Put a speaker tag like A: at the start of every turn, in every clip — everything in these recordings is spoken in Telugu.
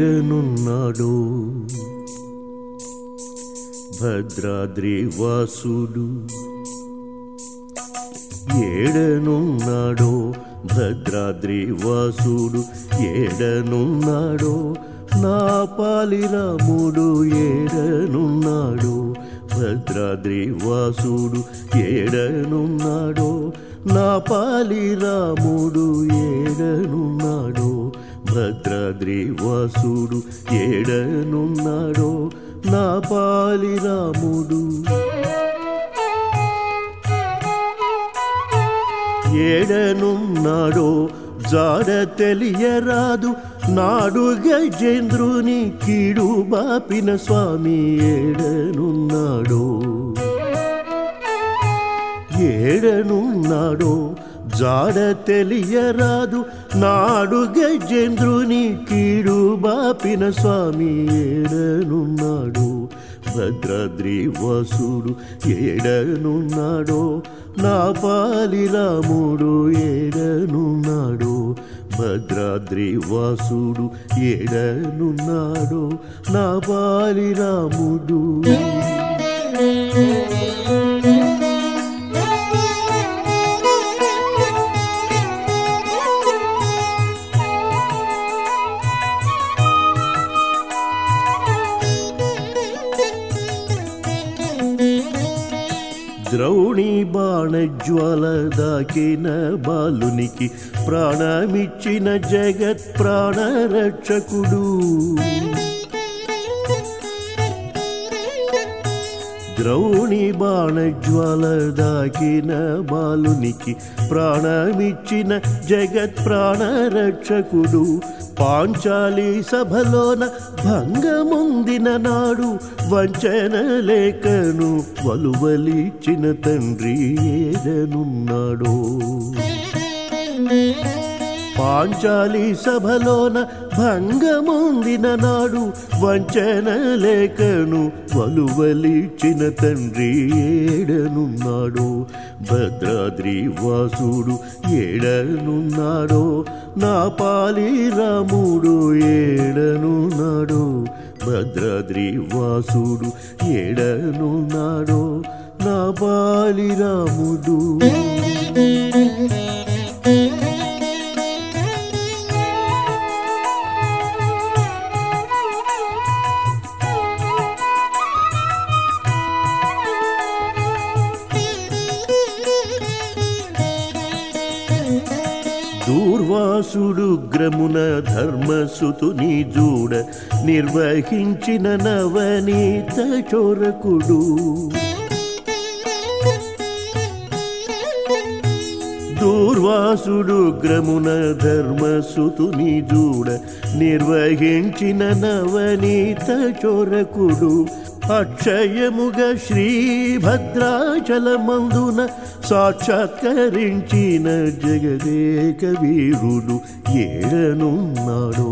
A: ఏడనున్నాడో భద్రాద్రి వాసుడు ఏడనున్నాడో భద్రాద్రి వాసుడు ఏడనున్నాడో నా పాలి రాముడు ఏడనున్నాడో భద్రాద్రి వాసుడు ఏడనున్నాడో నా పాలి రాముడు ఏడనున్నాడో భద్రాద్రి వాసుడు ఏడనున్నాడో నా పాలి రాముడు ఏడనున్నాడో జాడ తెలియరాదు నాడు గజేంద్రుని కీడు బాపిన స్వామి ఏడనున్నాడో ఏడనున్నాడో జాడ తెలియరాదు నాడు గజేంద్రుని కీడు బాపిన స్వామి ఏడనున్నాడు భద్రాద్రి వాసుడు ఏడనున్నాడో నా పాలి రాముడు ఏడనున్నాడో భద్రాద్రి వాసుడు ఏడనున్నాడో నా పాలి రాముడు ద్రౌణి బాణజ్వాల దాకిన బాలునికి ప్రాణమిచ్చిన జగత్ ప్రాణరక్షకుడు ద్రౌణి బాణజ్వాల దాకిన బాలునికి ప్రాణమిచ్చిన జగత్ ప్రాణరక్షకుడు పాంచాలి సభలోన భంగముందిన నాడు వంచన లేఖను వలువలిచిన తండ్రి ఏదనున్నాడో పాంచాలి సభలోన భంగముందిన నాడు వంచన లేఖను వలువలిచిన తండ్రి ఏడనున్నాడో భద్రాద్రి వాసుడు ఏడనున్నాడో నా పాలి రాముడు ఏడనున్నాడో భద్రాద్రి వాసుడు ఏడనున్నాడో నా పాలి రాముడు దూర్వాసుడు గ్రమున ధర్మసుతుని జూడ నిర్వహించిన నవనీత చోరకుడు దూర్వాసుడు గ్రమున ధర్మసుతుని జూడ నిర్వహించిన నవనీత చోరకుడు అక్షయముగ శ్రీ భద్రాచలమందున సాక్షాత్కరించిన జగదేక వీరుడు ఏడనున్నాడు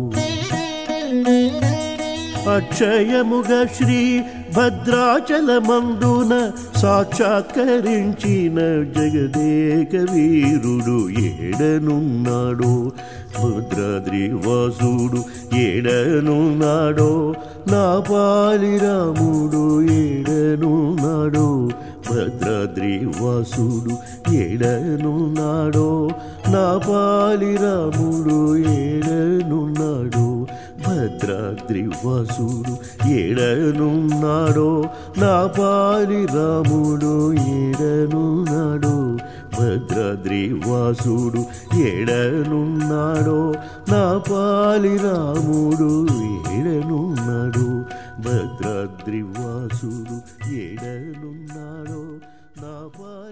A: అక్షయముగ శ్రీ భద్రాచలమందున సాక్షాత్కరించిన జగదేక వీరుడు ఏడనున్నాడు భద్రాద్రి వాసుడు ఏడనున్నాడో నా పాలి రాముడు ఏడనున్నాడో భద్రాద్రి వాసుడు ఏడనున్నాడో నా పాలి రాముడు ఏడనున్నాడో భద్రాద్రి వాసుడు ఏడనున్నాడో నా పాలి రాముడు ఏడనున్నాడో భద్రాద్రి వాసుడు ఏడనున్నాడో నా పాలి రాముడు ఏడనున్నాడు భద్రాద్రి వాసుడు ఏడనున్నాడో నా పాలి